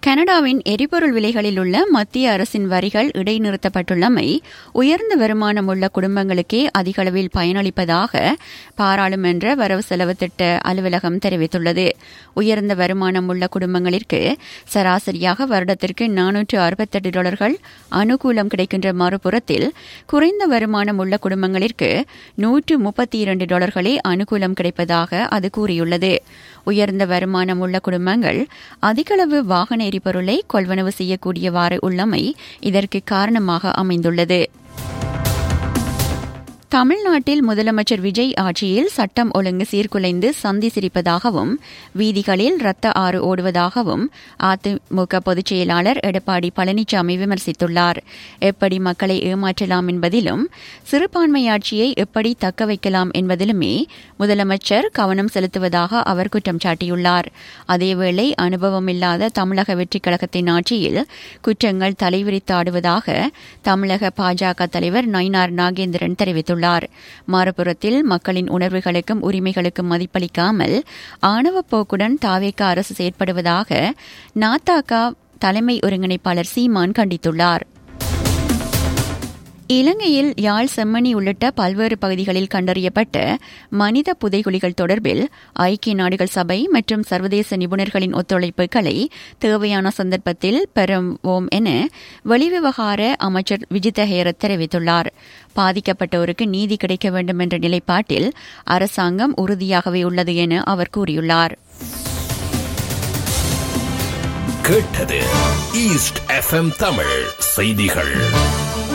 கனடாவின் எரிபொருள் விலைகளில் உள்ள மத்திய அரசின் வரிகள் இடைநிறுத்தப்பட்டுள்ளமை உயர்ந்த வருமானம் உள்ள குடும்பங்களுக்கே அதிகளவில் பயனளிப்பதாக பாராளுமன்ற வரவு செலவு திட்ட அலுவலகம் தெரிவித்துள்ளது உயர்ந்த வருமானம் உள்ள குடும்பங்களிற்கு சராசரியாக வருடத்திற்கு நானூற்று அறுபத்தெட்டு டாலர்கள் அனுகூலம் கிடைக்கின்ற மறுபுறத்தில் குறைந்த வருமானம் உள்ள குடும்பங்களிற்கு நூற்று முப்பத்தி இரண்டு டாலர்களே அனுகூலம் கிடைப்பதாக அது கூறியுள்ளது உயர்ந்த வருமானம் உள்ள குடும்பங்கள் அதிகளவு வாகன எரிபொருளை கொள்வனவு செய்யக்கூடியவாறு உள்ளமை இதற்கு காரணமாக அமைந்துள்ளது தமிழ்நாட்டில் முதலமைச்சர் விஜய் ஆட்சியில் சட்டம் ஒழுங்கு சீர்குலைந்து சந்தி சிரிப்பதாகவும் வீதிகளில் ரத்த ஆறு ஓடுவதாகவும் அதிமுக பொதுச் செயலாளர் எடப்பாடி பழனிசாமி விமர்சித்துள்ளார் எப்படி மக்களை ஏமாற்றலாம் என்பதிலும் சிறுபான்மையாட்சியை எப்படி தக்க வைக்கலாம் என்பதிலுமே முதலமைச்சர் கவனம் செலுத்துவதாக அவர் குற்றம் சாட்டியுள்ளார் அதேவேளை அனுபவமில்லாத தமிழக வெற்றிக் கழகத்தின் ஆட்சியில் குற்றங்கள் தலைவிரித்தாடுவதாக தமிழக பாஜக தலைவர் நயினார் நாகேந்திரன் தெரிவித்துள்ளார் தெரிவித்துள்ளார் மறுபுறத்தில் மக்களின் உணர்வுகளுக்கும் உரிமைகளுக்கும் மதிப்பளிக்காமல் ஆணவ போக்குடன் தாவேக்க அரசு செயற்படுவதாக நாத்தாக்கா தலைமை ஒருங்கிணைப்பாளர் சீமான் கண்டித்துள்ளார் இலங்கையில் யாழ் செம்மணி உள்ளிட்ட பல்வேறு பகுதிகளில் கண்டறியப்பட்ட மனித புதைகுழிகள் தொடர்பில் ஐக்கிய நாடுகள் சபை மற்றும் சர்வதேச நிபுணர்களின் ஒத்துழைப்புகளை தேவையான சந்தர்ப்பத்தில் பெறுவோம் என வெளிவிவகார அமைச்சர் விஜித ஹேரத் தெரிவித்துள்ளார் பாதிக்கப்பட்டோருக்கு நீதி கிடைக்க வேண்டும் என்ற நிலைப்பாட்டில் அரசாங்கம் உறுதியாகவே உள்ளது என அவர் கூறியுள்ளார் கேட்டது ஈஸ்ட் எஃப்எம் தமிழ் செய்திகள்